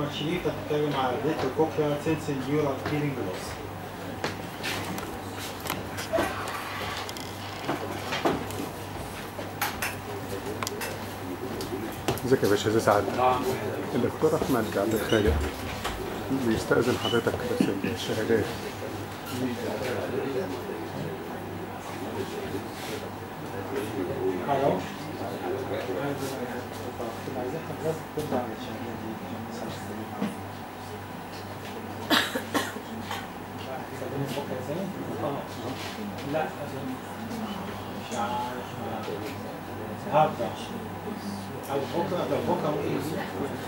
محمد شريف هتتكلم على ريترو كوكليا سنسي نيورال هيلينج لوس ازيك يا باشا ازي سعد الدكتور احمد عبد الخالق بيستأذن حضرتك بس الشهادات الو كنت عايزين حضرتك ترد على الشهادات دي عشان نسال السليم. استخدمي الكوكليا ازاي؟ اه لا مش عارف هبدأ او بكره لو بكره ممكن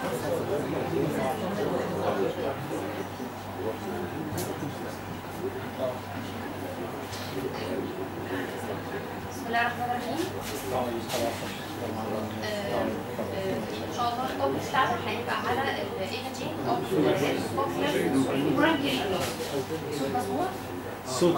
بسم الله الرحمن الرحيم آه، آه، ان شاء الله التوبيك بتاعنا هيبقى على الايمجينج اوف كوكلير مظبوط صوت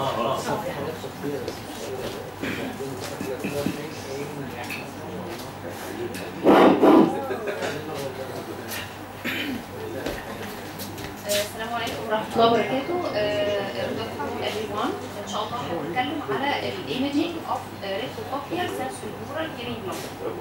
آه، السلام عليكم ورحمه الله وبركاته دكتور everyone ان شاء الله هنتكلم على الايمجينج اوف ريتروكوكلير سنسوري نورال هيرنج لوس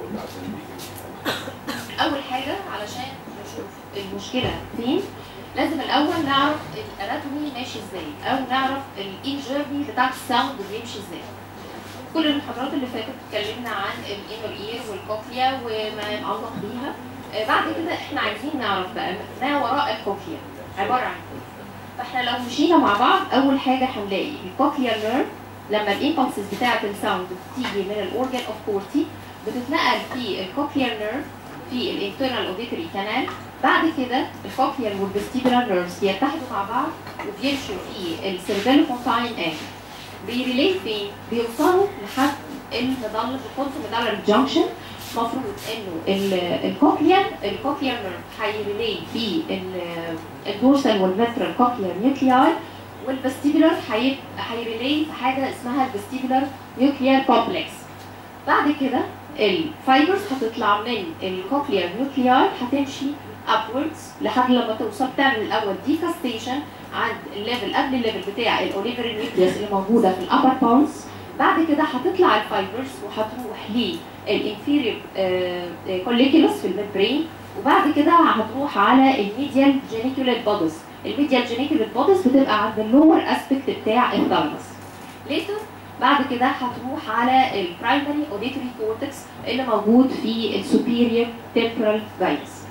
اول حاجه علشان نشوف المشكله فين لازم الاول نعرف الاناتومي ماشي ازاي او نعرف الانجرني بتاع الساوند بيمشي ازاي كل المحاضرات اللي فاتت اتكلمنا عن الانر اير والكوكليا وما يتعلق بيها آه، بعد كده احنا عايزين نعرف بقى ما وراء الكوكليا عباره عن ايه فاحنا لو مشينا مع بعض اول حاجه هنلاقي الكوكليا نيرف لما الامبلسز بتاعه الساوند بتيجي من الاورجن اوف كورتي بتتنقل في الكوكليا نيرف في الانترنال اوديتوري كانال بعد كده الكوكليا والفيستيبولار نيرفز بيتحدوا مع بعض وبيمشوا في السيربيلو فونتاين اند بيريلي فين؟ بيوصلوا لحد المدلل الكونتو مدلل جانكشن المفروض انه ال- الكوكليا الكوكليا نيرف هيريلي في ال- الدورسال والفيترال كوكليا نيوكليار والفستيبولار هي- هيريلي في حاجه اسمها الفستيبولار نيوكليار كومبلكس بعد كده الفايبرز هتطلع من الكوكليار نيوكليار هتمشي upwards لحد لما توصل تعمل الاول ديكاستيشن عند الليفل قبل الليفل بتاع الاوليفري نيوكليوس اللي موجوده في الابر بونس بعد كده هتطلع الفايبرز وهتروح للانفيريور كوليكولوس في الميدبرين وبعد كده هتروح على الميديال جينيكوليت بودز الميديال جينيكوليت بودز بتبقى عند اللور اسبكت بتاع الثالموس ليتر بعد كده هتروح على البرايمري اوديتوري كورتكس اللي موجود في السوبيريور تمبرال فايس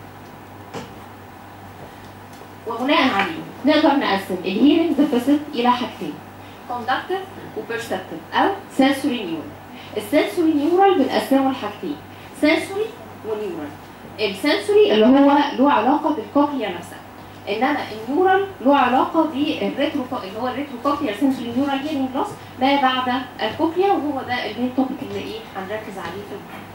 وبناء عليه نقدر نقسم الهيرنج ديفيسيت الى حاجتين كوندكتيف وبيرسبتيف او سنسوري نيورال السنسوري نيورال بنقسمه لحاجتين سنسوري ونيورال السنسوري اللي هو له علاقه بالكوكليا نفسها انما النيورال له علاقه بالريترو اللي هو الريترو كوكليا سنسوري نيورال هيرنج لوس ما بعد الكوكليا وهو ده المين توبيك اللي ايه هنركز عليه في المحاضره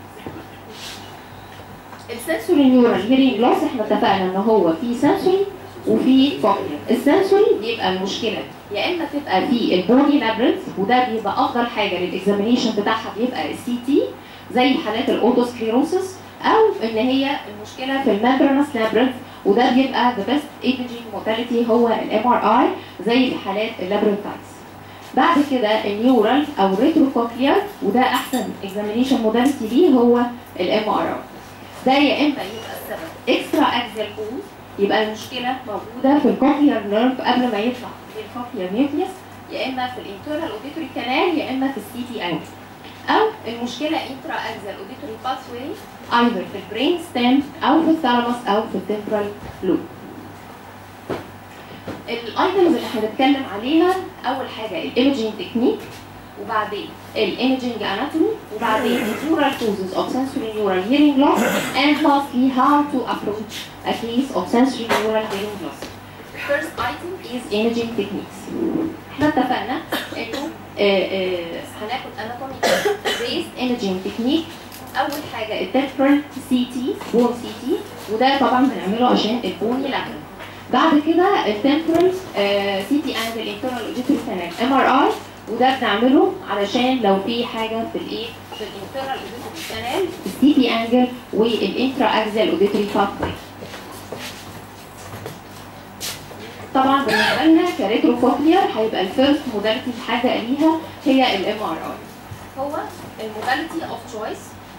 السنسوري نيورال هيرنج لوس احنا اتفقنا ان هو في سنسوري وفي كوكليا السنسوري بيبقى المشكله يا اما تبقى في البوني لابرنث وده بيبقى افضل حاجه للاكزامينيشن بتاعها بيبقى السي تي زي حالات الاوتوسكليروسس او ان هي المشكله في الممبرانس لابرنث وده بيبقى ذا بيست ايمجينج موداليتي هو الام ار اي زي في حالات اللابرنثايتس بعد كده النيورال او الريتروكوكليار وده احسن اكزامينيشن موداليتي ليه هو الام ار اي ده يا اما يبقى السبب اكسترا اكزيال كوز يبقى المشكله موجوده في الكوكليار نيرف قبل ما يطلع من الكوكليار نيوكليوس يا اما في الانترنال اوديتوري كانال يا اما في السي تي انجل او المشكله انترا اكزيال اوديتوري باثوي ايذر في البرين ستيم او في الثالاموس او في التمبرال لوب الايتمز اللي هنتكلم عليها اول حاجه الايمجينج تكنيك وبعدين الايمجينج اناتومي وبعدين neural causes of sensory neural hearing loss and lastly how to approach a case of sensory neural hearing loss. First item is imaging techniques. احنا اتفقنا انه آه، آه، هناخد anatomy based imaging technique اول حاجه التمبرال سي تي بون سي تي وده طبعا بنعمله عشان البوني لاترال بعد كده التمبرال سي تي انجل انترنال اوديتوري كانال ام ار اي وده بنعمله علشان لو في حاجه في الايه في الانترنال اوديتوري كانال السي تي انجل والانترا اكزال اوديتوري باثوي طبعا بالنسبه لنا كريترو كوكلير هيبقى الفيرست موداليتي حاجه ليها هي الام ار اي هو الموداليتي اوف تشويس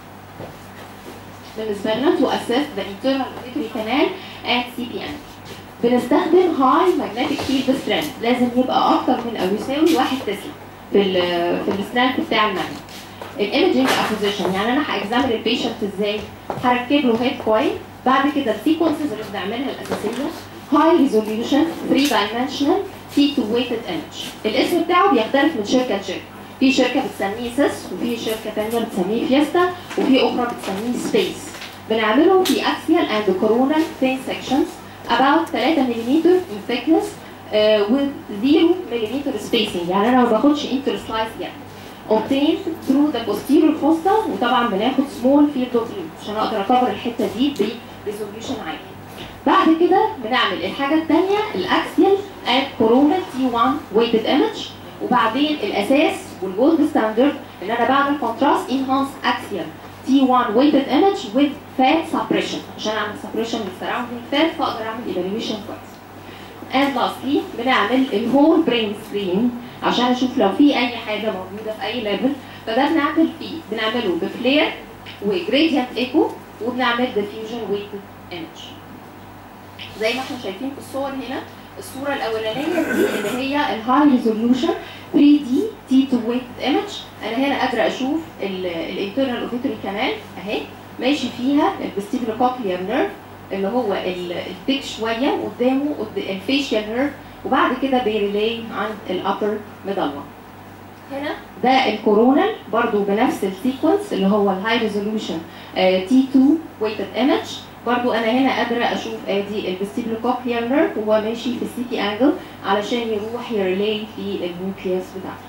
بالنسبه لنا to assess the internal auditory canal and CPN بنستخدم high magnetic field strength لازم يبقى اكتر من او يساوي 1 تسلا في ال في السترينث بتاع الماجنت الايمجنج اكوزيشن يعني انا هاكزامن البيشنت ازاي هركب له هيد كويل بعد كده السيكونسز اللي بنعملها الاساسيه هاي ريزوليوشن 3 دايمنشنال تي تو ويتد ايمج الاسم بتاعه بيختلف من شركه لشركه في شركه بتسميه سيس وفي شركه ثانيه بتسميه فيستا وفي اخرى بتسميه سبيس بنعمله في axial and coronal thin sections about 3 ملم in thickness uh, with 0 ملم spacing يعني انا ما باخدش interslice يعني obtained through the posterior fossa وطبعا بناخد small field of view عشان اقدر اكفر الحته دي بريزوليوشن عالي بعد كده بنعمل الحاجه الثانيه الاكسيال and coronal T1 weighted image وبعدين الاساس والجولد ستاندرد ان انا بعمل contrast enhanced axial T1 weighted image with fat suppression عشان اعمل suppression للسراوندينج fat فاقدر اعمل evaluation كويس. And lastly بنعمل الهول برين سكرين عشان اشوف لو في اي حاجه موجوده في اي ليفل فده بنعمل فيه بنعمله بفلير وجريدينت ايكو وبنعمل ديفيوجن ويتد ايمج. زي ما احنا شايفين في الصور هنا الصوره الاولانيه دي اللي هي الهاي ريزوليوشن 3 دي تي تو ويت ايمج انا هنا قادره اشوف الانترنال اوديتوري كانال اهي ماشي فيها الفيستيبولو كوكليار نيرف اللي هو الثيك شويه قدامه الفيشيال نيرف وبعد كده بيريلاي عند الابر ميدالا هنا ده الكورونال برضو بنفس السيكونس اللي هو الهاي ريزوليوشن تي 2 ويتد ايمج برضو انا هنا قادره اشوف ادي الفيستيبولو كوكليار نيرف وهو ماشي في السي تي انجل علشان يروح يريلاي في النيوكليوس بتاعته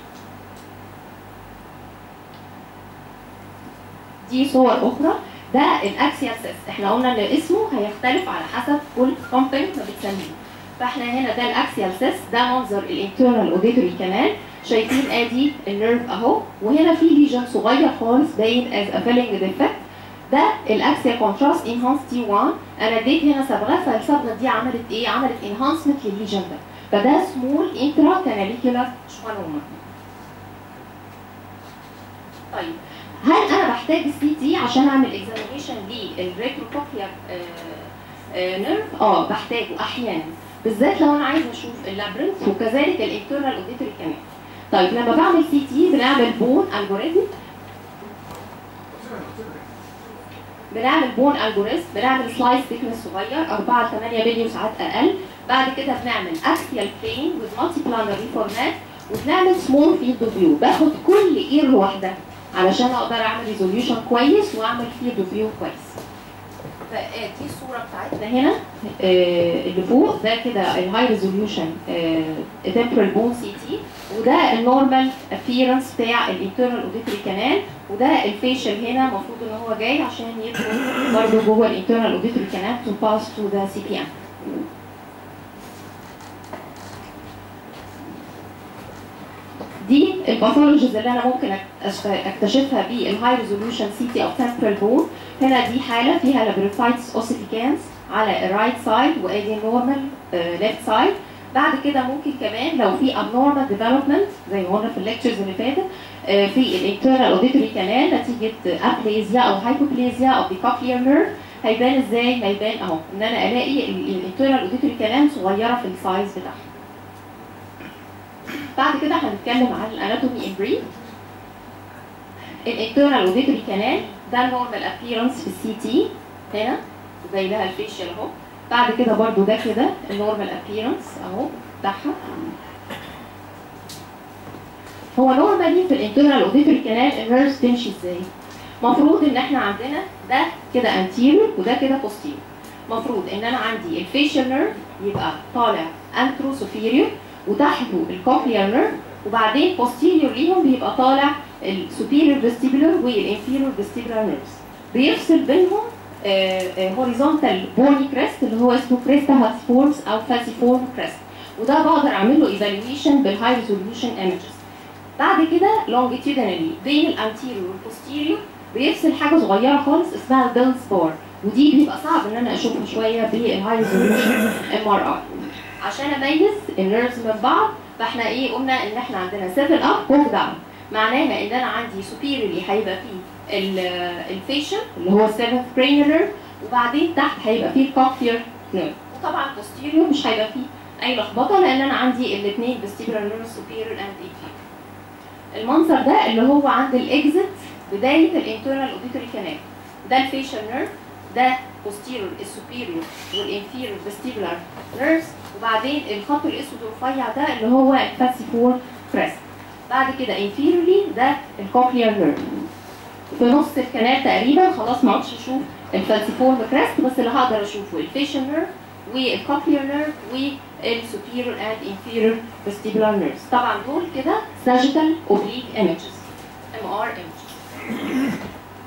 دي صور اخرى ده الاكسيال سيس احنا قلنا ان اسمه هيختلف على حسب كل كومباني ما بتسميه فاحنا هنا ده الاكسيال سيس ده منظر الانترنال اوديتوري كانال شايفين ادي النيرف اهو وهنا في ليجن صغير خالص باين از ا فيلنج ديفكت ده الاكسيال كونتراست انهانس تي 1 انا اديت هنا صبغه فالصبغه دي عملت ايه؟ عملت انهانسمنت للليجن ده فده سمول انترا كاناليكولار شوانوما طيب هل انا بحتاج السي تي عشان اعمل اكزامينيشن للريتروكوكليار نيرف؟ اه بحتاجه احيانا بالذات لو انا عايزه اشوف اللابرنث وكذلك الانترنال اوديتوري كمان. طيب لما بعمل سي تي بنعمل بون الجوريزم بنعمل بون الجوريزم بنعمل سلايس ثيكنس صغير 4 ل 8 مللي وساعات اقل بعد كده بنعمل اكسيال بلين وذ مالتي بلانري فورمات وبنعمل سمول فيلد اوف فيو باخد كل اير لوحدها علشان اقدر اعمل ريزوليوشن كويس واعمل فيلد اوف فيو كويس فدي الصوره بتاعتنا هنا آه اللي فوق ده كده الهاي ريزوليوشن تمبرال بون سي تي وده النورمال ابييرنس بتاع الانترنال اوديتوري كانال وده الفيشل هنا المفروض ان هو جاي عشان يدخل برضه جوه الانترنال اوديتوري كانال تو باس تو ذا سي بي ام دي الباثولوجيز اللي انا ممكن اكتشفها بالهاي ريزوليوشن سي تي او تمبرال بون هنا دي حاله فيها لابريفايتس اوسيفيكانس على الرايت سايد وادي نورمال ليفت سايد بعد كده ممكن كمان لو في abnormal development زي ما قلنا في الليكتشرز اللي فاتت في الانترنال اوديتوري كانال نتيجه ابليزيا او هايبوبليزيا او بيكوكلير نيرف هيبان ازاي؟ هيبان اهو ان انا الاقي الانترنال اوديتوري كانال صغيره في السايز بتاعها. بعد كده هنتكلم عن الاناتومي ان بريف. الانترنال اوديتوري كانال ده النورمال ابييرنس في السي تي هنا زي لها الفيشيال اهو بعد كده برضو ده كده النورمال ابييرنس اهو بتاعها هو نورمالي في الانترنال اوديتوري كانال النيرفز تمشي ازاي؟ المفروض ان احنا عندنا ده كده انتيريور وده كده بوستيريور المفروض ان انا عندي الفيشيال نيرف يبقى طالع انترو سوفيريور وتحته الكوكليار نيرف وبعدين بوستيريور ليهم بيبقى طالع السوبيريور فيستيبولار والانفيريور فيستيبولار نيرفز بيفصل بينهم هوريزونتال بوني كريست اللي هو اسمه كريستا هاتسفورمز او فاسيفورم كريست وده بقدر اعمل له ايفالويشن بالهاي ريزوليوشن ايمجز بعد كده لونجيتيودنالي بين الانتيريور والبوستيريور بيفصل حاجه صغيره خالص اسمها البيلز بار ودي بيبقى صعب ان انا اشوفها شويه بالهاي ريزوليوشن ام ار اي عشان اميز النيرفز من بعض فاحنا ايه قلنا ان احنا عندنا 7 اب ووك داون معناها ان انا عندي سوبيريوري هيبقى فيه الفيشن اللي هو 7 برين نيرف وبعدين تحت هيبقى فيه الكوكلير نيرف وطبعا posterior مش هيبقى فيه اي لخبطه لان انا عندي الاثنين vestibular nerve superior and inferior المنظر ده اللي هو عند الاكزit بدايه الانترنال اوديتوري كانال ده الفيشل نيرف ده posterior السوبيريور والانفيريور vestibular nerves وبعدين الخط الاسود الرفيع ده اللي هو الفاسيفور كريست بعد كده inferiorly ده الكوكلير نيرف في نص الكنال تقريبا خلاص ما عدتش اشوف الفالسيفورم كريست بس اللي هقدر اشوفه الفيشل نيرف والكوكلير نيرف والسوبيريور اند انفيريور vestibular nerves طبعا دول كده sagittal oblique images MR images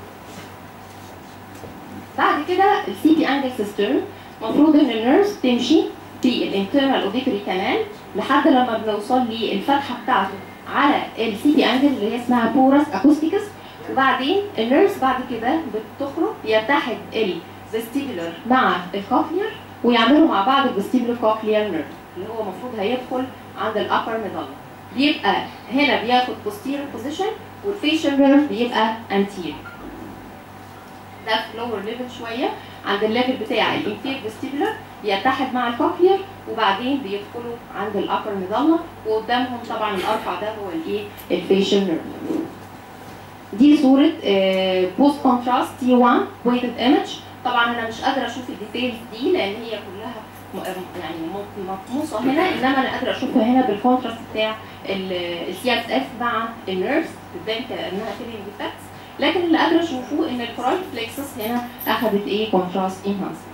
بعد كده السي بي انجل سيستم المفروض ان النيرفز تمشي في الانترنال اوديتوري كانال لحد لما بنوصل للفتحه بتاعته على السي بي انجل اللي هي اسمها بورس اكوستيكس وبعدين النيرفز بعد كده بتخرج يتحد الفيستيبولر مع الكوكلير ويعملوا مع بعض الفيستيبولر كوكلير نيرف اللي هو المفروض هيدخل عند الابر ميدالا بيبقى هنا بياخد posterior position والفيشل نيرف بيبقى anterior ده في لور ليفل شويه عند الليفل بتاع الانفير فيستيبولر بيتحد مع الكوكلير وبعدين بيدخلوا عند الابر ميدالا وقدامهم طبعا الارفع ده هو الايه الفيشل نيرف دي صورة بوست كونتراست تي 1 ويتد ايمج طبعا انا مش قادرة اشوف الديتيلز دي لان هي كلها م- يعني م- مطموسة هنا انما انا قادرة اشوفها هنا بالكونتراست بتاع السي اس اف مع النيرفز بتبان كانها فيلينج ديفكتس لكن اللي قادرة اشوفه ان الكورايد فليكسس هنا اخذت ايه كونتراست انهانسمنت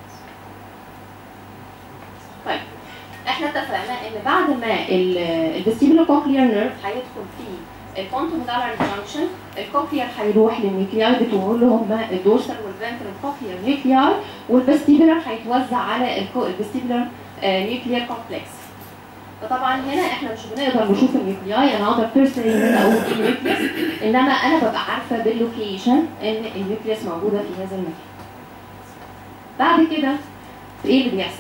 طيب احنا اتفقنا ان بعد ما الفيستيبولو كوكلير نيرف هيدخل فيه الكونتوميدالر جانكشن الكوكلير هيروح للنيوكليار بتوعه اللي هم الدورسال والفنترال كوكلير نيوكليار والفيستيبولر هيتوزع على الفيستيبولر نيوكلير كومبلكس فطبعا هنا احنا مش بنقدر نشوف النيوكلياي انا اقدر بيرسونالي ان انا اقول ايه النيوكليس انما انا ببقى عارفه باللوكيشن ان النيوكليس موجوده في هذا المكان بعد كده ايه اللي بيحصل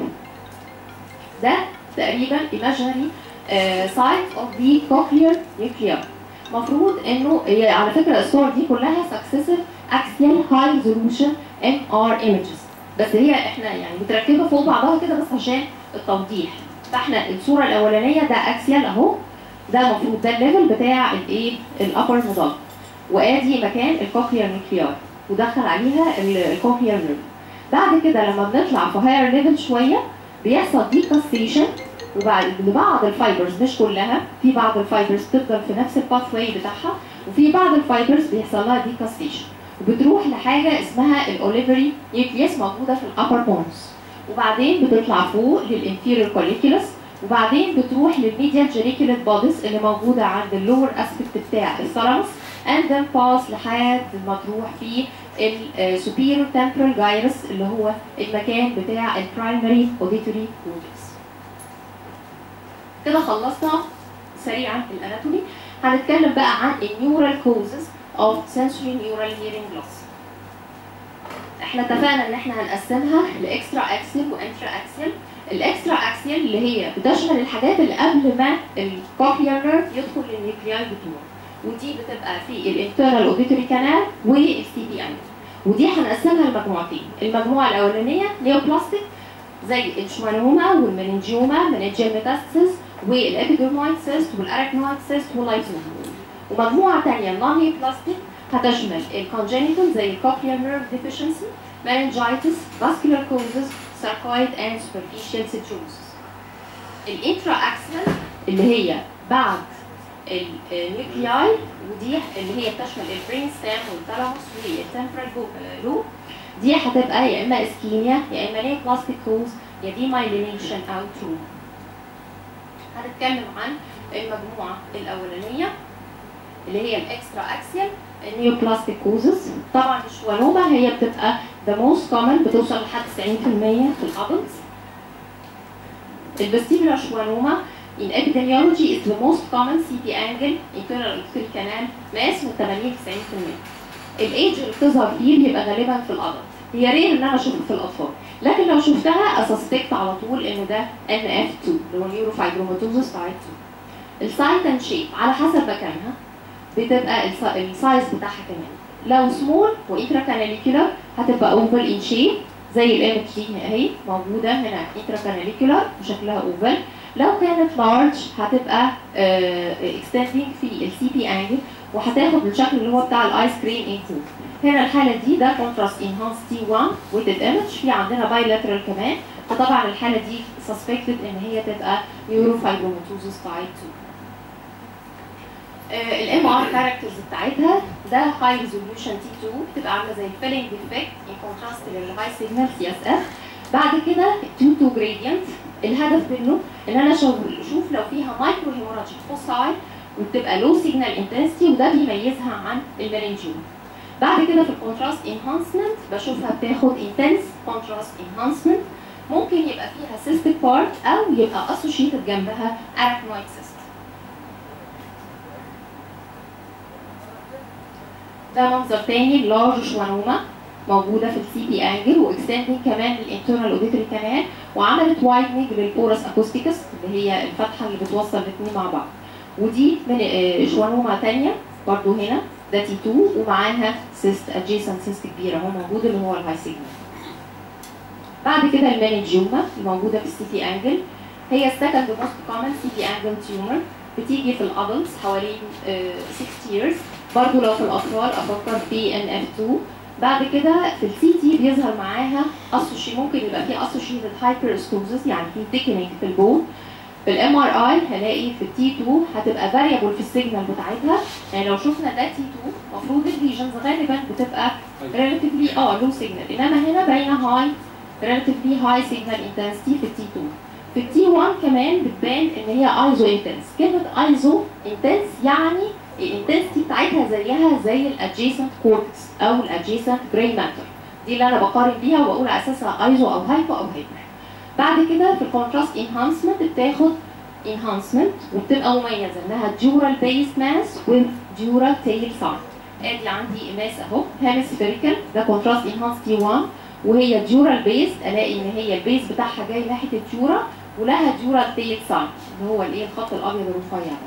ده تقريبا imaginary uh, site of the cochlear nuclei مفروض انه هي على فكره الصور دي كلها successive axial high resolution MR images بس هي احنا يعني متركبه فوق بعضها كده بس عشان التوضيح فاحنا الصوره الاولانيه ده اكسيال اهو ده المفروض ده الليفل بتاع الايه الابر مضاد وادي مكان الكوكلير نيوكليار ودخل عليها الكوكلير نيرف بعد كده لما بنطلع في هاير ليفل شويه بيحصل ديكاستيشن وبعد لبعض الفايبرز مش كلها في بعض الفايبرز تفضل في نفس الباث واي بتاعها وفي بعض الفايبرز بيحصل لها ديكاستيشن وبتروح لحاجه اسمها الاوليفري نيوكليس موجوده في الابر بونز وبعدين بتطلع فوق للانفيريور كوليكولس وبعدين بتروح للميديال جينيكوليت بوديز اللي موجوده عند اللور اسبكت بتاع الثالاموس and then pass لحد ما تروح في السوبيريور temporal gyrus اللي هو المكان بتاع البرايمري اوديتوري كورتكس كده خلصنا سريعا الاناتومي هنتكلم بقى عن النيورال كوزز اوف sensory neural hearing loss احنا اتفقنا ان احنا هنقسمها لاكسترا اكسيال وانترا اكسيال الاكسترا اكسيال اللي هي بتشمل الحاجات اللي قبل ما الكوكلير نيرف يدخل للنيوكلياي بتوعه ودي بتبقى في الانترنال اوديتوري كانال والسي بي ان ودي هنقسمها لمجموعتين المجموعه الاولانيه نيوبلاستيك زي الشوانوما والمننجيوما مننجيال ميتاستسيس والابيدرمويد سيست والاراكنويد سيست واللايزوما ومجموعه ثانيه نون نيوبلاستيك هتشمل الكونجينيتال زي الكوكلير نيرف ديفيشنسي meningitis vascular causes sarcoid and superficial citrosis الانترا اكسل اللي هي بعد النيوكلياي ودي اللي هي بتشمل البرين ستام والثالاموس والتمبرال لوب دي هتبقى يا اما اسكيميا يا اما نيوبلاستيك كوز يا دي مايلينيشن او تروما هنتكلم عن المجموعه الاولانيه اللي هي الاكسترا اكسيال النيوبلاستيك كوزز طبعا الشوانوما هي بتبقى the most common بتوصل لحد 90% في الادلتس الفستيبولار شوانوما in epidemiology is the most common CT angle internal auditory canal mass من 80 90% الايدج اللي بتظهر فيه بيبقى غالبا في الادلت هي رير ان انا اشوفه في الاطفال لكن لو شفتها اسسبكت على طول ان ده ان اف 2 اللي هو نيوروفايبروماتوزس تايب 2 السايت اند شيب على حسب مكانها بتبقى الس- السايز بتاعها كمان لو سمول وانتراكاناليكولار هتبقى اوفال ان شيب زي الايمج دي اهي موجوده هنا انتراكاناليكولار وشكلها اوفال لو كانت لارج هتبقى اكستندنج في السي بي انجل وهتاخد الشكل اللي هو بتاع الايس كريم انكود هنا الحاله دي ده كونتراست انهانس تي 1 ويتد ايمج في عندنا بايلاترال كمان فطبعا الحاله دي سسبكتد ان هي تبقى نيوروفايبروماتوزس تايب 2 الام ار كاركترز بتاعتها ده هاي ريزوليوشن تي 2 بتبقى عامله زي الفيلنج ديفكت ان كونتراست للهاي سيجنال سي اس اف بعد كده 2 تو جريدينت الهدف منه ان انا اشوف اشوف لو فيها مايكرو هيموراجيك فوسايل وبتبقى لو سيجنال انتنسيتي وده بيميزها عن الميرنجيوم بعد كده في الكونتراست انهانسمنت بشوفها بتاخد انتنس كونتراست انهانسمنت ممكن يبقى فيها سيستيك بارت او يبقى اسوشيتد جنبها اراكنويد سيست ده منظر تاني لارج شوانوما موجوده في السي بي انجل واكستندنج كمان للانترنال اوديتري كمان وعملت وايدنج للبورس اكوستيكس اللي هي الفتحه اللي بتوصل الاثنين مع بعض ودي من آه، شوانوما تانية برضو هنا ده تي 2 ومعاها سيست ادجيسنت سيست كبيره هو موجود اللي هو الهاي سيجنال بعد كده المانجيوما الموجوده في السي بي انجل هي السكند موست كومن سي بي انجل تيومر بتيجي في الادلتس حوالي آه، 6 years برضو لو في الاطفال افكر في ان اف 2 بعد كده في السي تي بيظهر معاها اسوشي ممكن يبقى في اسوشيتد هايبر استوزس يعني في تيكنينج في البون في الام ار اي هلاقي في التي 2 هتبقى فاريبل في السيجنال بتاعتها يعني لو شفنا ده تي 2 المفروض الليجنز غالبا بتبقى ريلاتيفلي اه لو سيجنال انما هنا باينه هاي ريلاتيفلي هاي سيجنال انتنسيتي في التي 2 في التي 1 كمان بتبان ان هي ايزو انتنس كلمه ايزو انتنس يعني الانتنسيتي بتاعتها زيها زي الادجيسنت كورتكس او الادجيسنت جراي ماتر دي اللي انا بقارن بيها وبقول على اساسها ايزو او هايبو او هايبر بعد كده في الكونتراست انهانسمنت بتاخد انهانسمنت وبتبقى مميزه انها ديورال بيس ماس with ديورال تيل سايد ادي عندي ماس اهو هيمسفيريكال ده كونتراست انهانس تي 1 وهي ديورال بيس الاقي ان هي البيس بتاعها جاي ناحيه الديورا ولها ديورال تيل سايد اللي هو الايه الخط الابيض الرفيع ده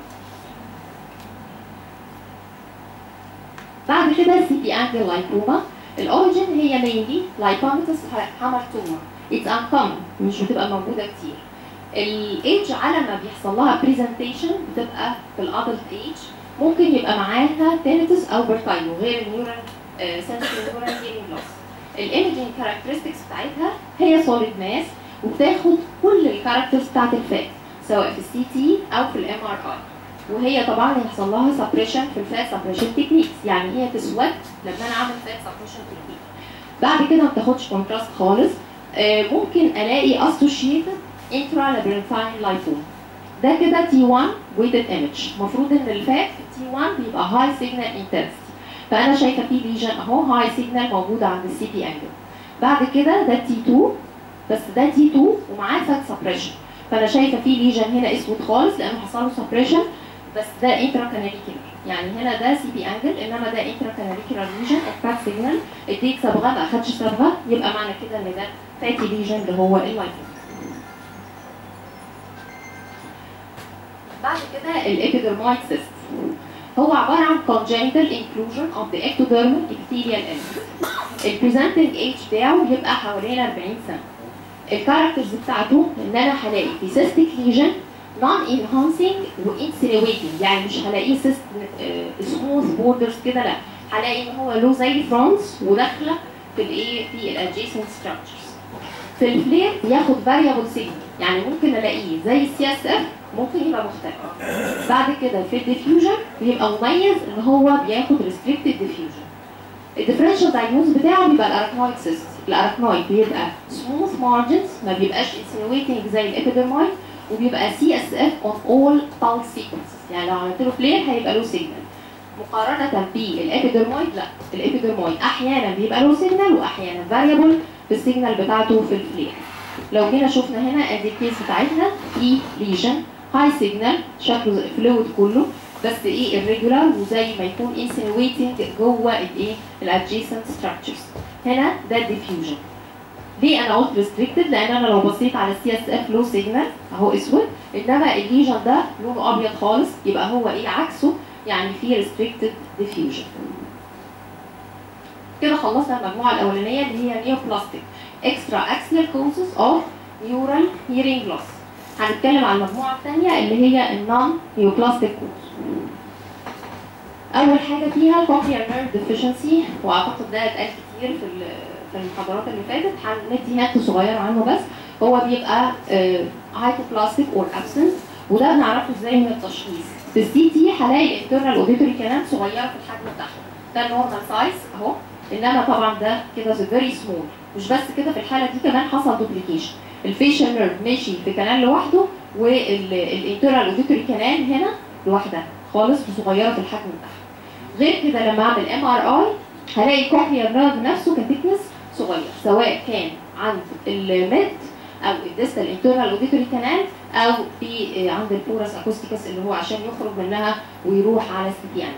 بعد كده سي بي انجل لايكوما الاوريجين هي مينلي لايبوميتس هامرتوما اتس uncommon مش بتبقى موجوده كتير الايدج على ما بيحصل لها بريزنتيشن بتبقى في الادلت ايج ممكن يبقى معاها تينيتس او برتايلو غير النيورال سنسوري نيورال هيرنج لوس الايمجنج كاركترستكس بتاعتها هي سوليد ماس وبتاخد كل الكاركترز بتاعت الفات سواء في السي تي او في الام ار اي وهي طبعا يحصل لها سبريشن في الفات سبريشن تكنيكس يعني هي تسود لما انا اعمل فات سبريشن تكنيك بعد كده ما بتاخدش كونتراست خالص آه، ممكن الاقي اسوشيتد انترا لابرنتاين لايفوم ده كده تي 1 ويتد ايمج المفروض ان الفات في تي 1 بيبقى هاي سيجنال انتنسيتي فانا شايفه في ليجن اهو هاي سيجنال موجوده عند السي بي انجل بعد كده ده تي 2 بس ده تي 2 ومعاه فات سبريشن فانا شايفه في ليجن هنا اسود خالص لانه حصل له سبريشن بس ده انترا كاناليكولار يعني هنا ده سي بي انجل انما ده انترا كاناليكولار ليجن فات سيجنال اديك صبغه ما اخدش صبغه يبقى معنى كده ان ده فاتي ليجن اللي هو اللايفوم بعد كده الابيدرمويد سيست هو عباره عن congenital inclusion of the ectodermal epithelial element البريزنتنج ايج بتاعه بيبقى حوالين 40 سنه الكاركترز بتاعته ان انا هلاقي في سيستيك ليجن نون انهانسنج وانسينويتنج يعني مش هلاقيه سيست سموث بوردرز كده لا هلاقي ان هو له زي فرونز وداخله في الايه في الادجيسنت ستراكشرز في الفلير بياخد فاريبل سيجنال يعني ممكن الاقيه زي السي اس اف ممكن يبقى مختلف بعد كده في الديفيوجن بيبقى مميز ان هو بياخد ريستريكتد ديفيوجن الديفرنشال دايجنوز بتاعه بيبقى الاراكنويد سيست الاراكنويد بيبقى سموث مارجنز ما بيبقاش انسينويتنج زي الابيدرمويد وبيبقى سي اس اف اون اول pulse sequences يعني لو عملت له فلير هيبقى له سيجنال مقارنة بالابيدرمويد لا الابيدرمويد احيانا بيبقى له سيجنال واحيانا فاريبل في السيجنال بتاعته في الفلير لو جينا شفنا هنا ادي الكيس بتاعتنا في ليجن هاي سيجنال شكله فلويد كله بس ايه الريجولار وزي ما يكون انسينويتنج جوه الايه الادجيسنت ستراكشرز هنا ده الديفيوجن ليه انا قلت ريستريكتد لان انا لو بصيت على السي اس اف لو سيجنال اهو اسود انما الليجن ده لونه ابيض خالص يبقى هو ايه عكسه يعني في ريستريكتد ديفيوجن كده خلصنا المجموعه الاولانيه اللي هي نيوبلاستيك اكسترا اكسلر كوزز اوف نيورال هيرنج لوس هنتكلم عن المجموعه الثانيه اللي هي النون نيوبلاستيك كوز اول حاجه فيها الكوكليار نيرف ديفيشنسي واعتقد ده اتقال كتير في ال- في المحاضرات اللي فاتت هندي هات صغيره عنه بس هو بيبقى هايبوبلاستيك اور ابسنت وده بنعرفه ازاي من التشخيص في السي تي هلاقي الانترنال اوديتوري كمان صغيره في الحجم بتاعها ده النورمال سايز اهو انما طبعا ده كده فيري سمول مش بس كده في الحاله دي كمان حصل دوبليكيشن الفيشل نيرف ماشي في كنال لوحده والانترنال اوديتوري كنال هنا لوحدها خالص وصغيره في الحجم بتاعها غير كده لما اعمل ام ار اي هلاقي الكوكليار نيرف نفسه كتكنس صغير سواء كان عند الميد او الديستال انترنال اوديتوري كانال او في عند البورس اكوستيكس اللي هو عشان يخرج منها ويروح على السيتيان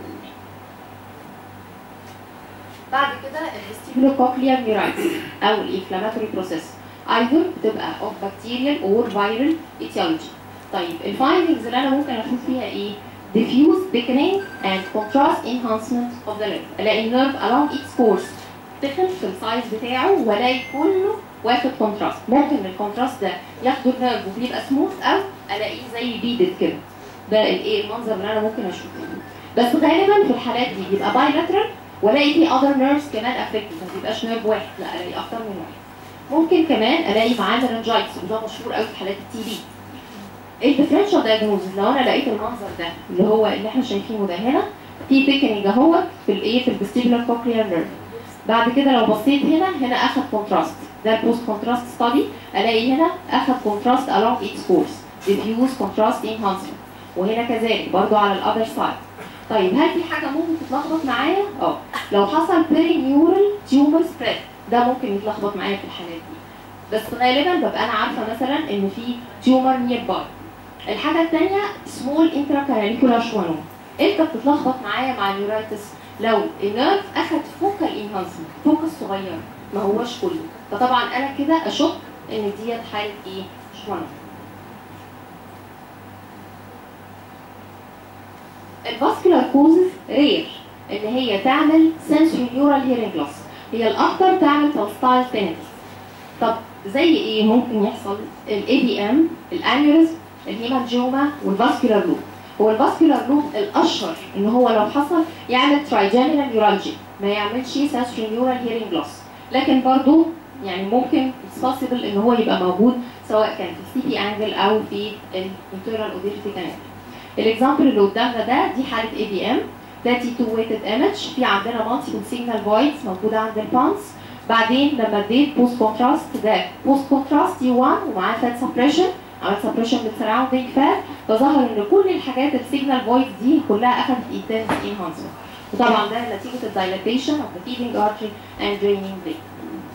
بعد كده الستيبلوكوكليار نيورايتس او الانفلاماتوري بروسيس ايذر بتبقى اوف بكتيريال اور فيرال etiology طيب الفايندنجز اللي انا ممكن اشوف فيها ايه diffuse thickening and contrast enhancement of the nerve الاقي النيرف along its course تخن في السايز بتاعه والاقي كله واخد كونتراست ممكن الكونتراست ده ياخده النيرف وبيبقى سموث او الاقيه زي بيدد كده ده الايه المنظر اللي انا ممكن اشوفه بس غالبا في الحالات دي بيبقى بايلاترال والاقي في اذر نيرفز كمان افكتد ما بيبقاش نيرف واحد لا الاقي اكتر من واحد ممكن كمان الاقي معاه لارنجايتس وده مشهور قوي في حالات التي بي الديفرنشال دايجنوزز لو انا لقيت المنظر ده اللي هو اللي احنا شايفينه ده هنا في ثيكنينج اهو في الايه في الفيستيبولار كوكليار نيرف بعد كده لو بصيت هنا هنا اخد كونتراست ده البوست كونتراست ستادي الاقي هنا اخد كونتراست along its course diffuse contrast enhancement وهنا كذلك برضو على الاذر سايد طيب هل في حاجه ممكن تتلخبط معايا؟ اه لو حصل بيري نيورال تيومر سبريد ده ممكن يتلخبط معايا في الحالات دي بس غالبا ببقى انا عارفه مثلا ان في تيومر نير باي الحاجه الثانيه سمول انتراكاريكولار شوانوم امتى بتتلخبط معايا مع النيورايتس لو النيرف اخد فوكال انهانسمنت فوكس صغير ما هوش كله فطبعا انا كده اشك ان ديت حاله ايه شوانوم الفاسكولار كوزز رير ان هي تعمل سنسوري نيورال هيرنج لوس هي الاكثر تعمل تلستايل تينيتس طب زي ايه ممكن يحصل الاي بي ام الانيوريزم الهيمانجيوما والفاسكولار لوب هو الفاسكولار لوب الاشهر ان هو لو حصل يعمل ترايجينال نيورالجي ما يعملش سنسوري نيورال هيرنج لوس لكن برضو يعني ممكن possible ان هو يبقى موجود سواء كان في السي بي انجل او في الانترنال اوديتي كانال الاكزامبل اللي قدامنا ده دي حاله اي بي ام ده تي 2 ويتد ايمج في عندنا مالتيبل سيجنال فويدز موجوده عند البانس بعدين لما اديت بوست كونتراست ده بوست كونتراست تي 1 ومعاه فات سبريشن عملت سبريشن للسراوندينج فات فظهر ان كل الحاجات السيجنال فويدز دي كلها اخذت انتنس انهانسمنت وطبعا ده نتيجه الدايلاتيشن اوف ذا feeding artery and draining vein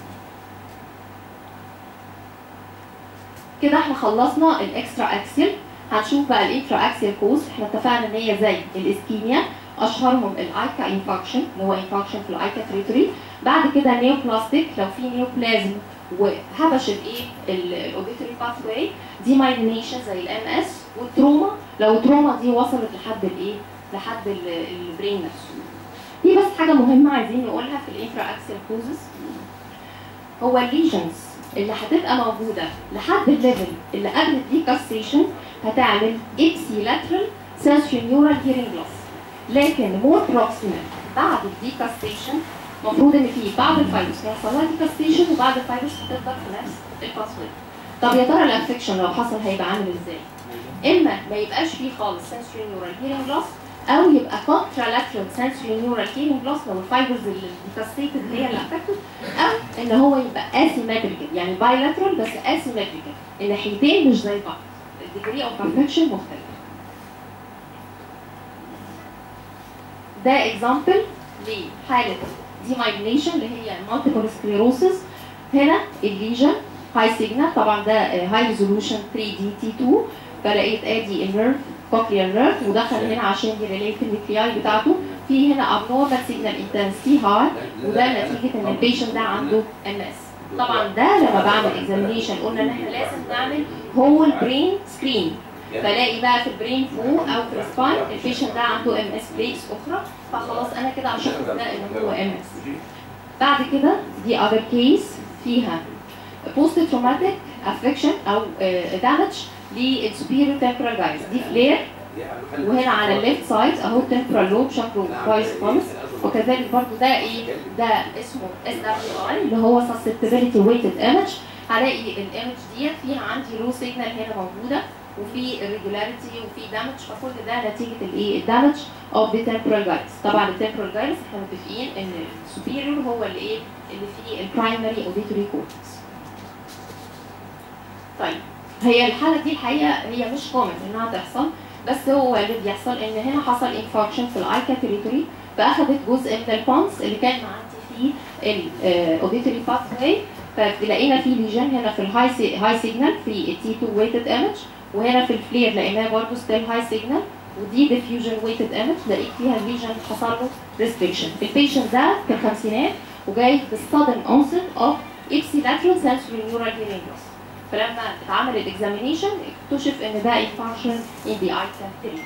كده احنا خلصنا الاكسترا اكسيال هنشوف بقى الانترا اكسيال كوز احنا اتفقنا ان هي زي الاسكيميا اشهرهم الايكا انفكشن اللي هو انفكشن في الايكا تريتوري بعد كده نيوبلاستيك لو في نيوبلازم وهبش الايه الاوديتوري باث واي دي مايلينيشن زي الام اس والتروما لو التروما دي وصلت لحد الايه لحد البرين نفسه دي بس حاجه مهمه عايزين نقولها في الانترا اكسيال كوزز هو الليجنز اللي هتبقى موجوده لحد الليفل اللي قبل الديكاستيشن هتعمل ابسي لاترال سنسوري نيورال هيرنج لوس لكن مور بروكسيمال بعد الديكاستيشن المفروض ان في بعض الفيروس هيحصل لها ديكاستيشن وبعض الفيروس هتفضل في نفس الباسورد طب يا ترى الانفكشن لو حصل هيبقى عامل ازاي؟ اما ما يبقاش فيه خالص سنسوري نيورال هيرنج لوس او يبقى كونترالاترال سنسوري نيورال هيرنج لوس لو الفايبرز اللي ديكاستيتد هي اللي افكتد او ان هو يبقى اسيمتريكال يعني بايلاترال بس اسيمتريكال الناحيتين مش زي بعض الديجري اوف افكشن مختلف ده اكزامبل لحاله ديمايلينيشن اللي هي مالتيبل سكليروسيس هنا الليجن هاي سيجنال طبعا ده هاي ريزولوشن 3 دي تي 2 فلقيت ادي النيرف كوكليار نيرف ودخل هنا عشان يريليت النيكلياي بتاعته في هنا abnormal signal intensity high وده نتيجه ان البيشنت ده عنده ام اس طبعا ده لما بعمل اكزامينيشن قلنا ان احنا لازم نعمل هول برين سكرين فلاقي بقى في البرين فوق او في السباين البيشنت ده عنده ام اس بليكس اخرى فخلاص انا كده اشخص ده ان هو ام اس بعد كده دي اذر كيس فيها بوست تروماتيك افكشن او دامج للسوبيريور تمبرال جايز دي فلير وهنا على الليفت سايد اهو التمبرال لوب شكله كويس خالص وكذلك برضو ده ايه ده اسمه اس دبليو اي اللي هو susceptibility weighted image هلاقي الايمج ديت فيها عندي لو سيجنال هنا موجوده وفي irregularity وفي دامج فكل ده نتيجه الايه الدامج اوف ذا temporal guides طبعا التمبرال جايدز احنا متفقين ان السوبيريور هو اللي ايه اللي فيه البرايمري اوديتوري كورتكس طيب هي الحاله دي الحقيقه هي مش كومن انها تحصل بس هو اللي بيحصل ان هنا حصل انفاركشن في الاي كاتريتوري فاخذت جزء من البونس اللي كان عندي فيه الاوديتوري باث واي فلقينا في ليجن هنا في الهاي سي هاي سيجنال في التي 2 ويتد ايمج وهنا في الفلير لقيناه برضه ستيل هاي سيجنال ودي ديفيوجن ويتد ايمج لقيت فيها الليجن حصل له ريستريكشن البيشنت ده في الخمسينات وجاي بالسادن اونست اوف ipsilateral sensory neural hearing loss فلما اتعمل الاكزامينيشن اكتشف ان ده انفاركشن ان ذا اي 3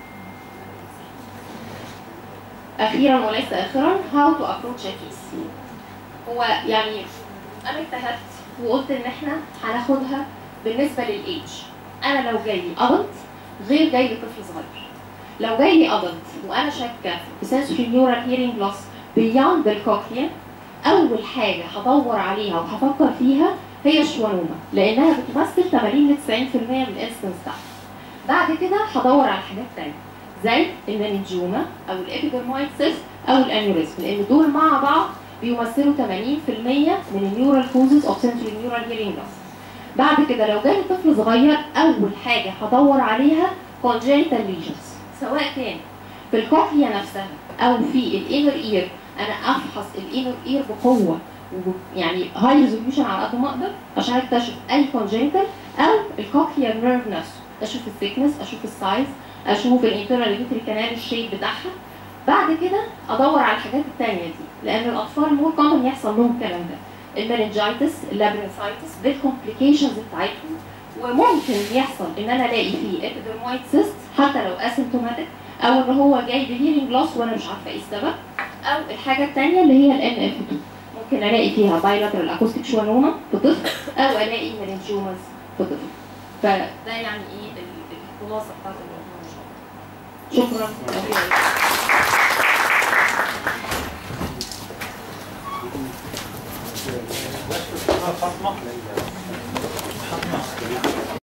اخيرا وليس اخرا how to approach a case هو يعني انا اجتهدت وقلت ان احنا هناخدها بالنسبه للايج انا لو جاي لي ادلت غير جاي لي طفل صغير لو جاي لي ادلت وانا شاكه في sensory neural hearing loss beyond الكوكليا اول حاجه هدور عليها وهفكر فيها هي الشوانوما لانها بتمثل 80 ل 90% من الانستنس بتاعتها بعد كده هدور على حاجات تانية زي المننجيوما او الابيدرمويد سيست او الانيوريزم لان دول مع بعض بيمثلوا 80% من النيورال كوزز اوف سنتري نيورال هيرينج لوس بعد كده لو جالي طفل صغير اول حاجه هدور عليها congenital lesions سواء كان في الكوكليا نفسها او في الانر اير انا افحص الانر اير بقوه يعني هاي ريزوليوشن على قد ما اقدر عشان اكتشف اي كونجنتال او الكوكليا نيرف نفسه اشوف الثيكنس اشوف السايز اشوف الانترنال ليفيتري كانال الشيب بتاعها بعد كده ادور على الحاجات التانية دي لان الاطفال مور كومن يحصل لهم الكلام ده المننجايتس اللابرنسايتس بالكومبليكيشنز بتاعتهم وممكن يحصل ان انا الاقي فيه ابيدرمويد سيست حتى لو اسيمتوماتيك او ان هو جاي بهيرنج لوس وانا مش عارفه ايه السبب او الحاجه الثانيه اللي هي الان اف 2 ممكن الاقي فيها بايلاترال اكوستيك شوانوما في طفل او الاقي مننجيومز في طفل فده يعني ايه الخلاصه بتاعت الموضوع ان شاء الله شكرا فاطمه فاطمه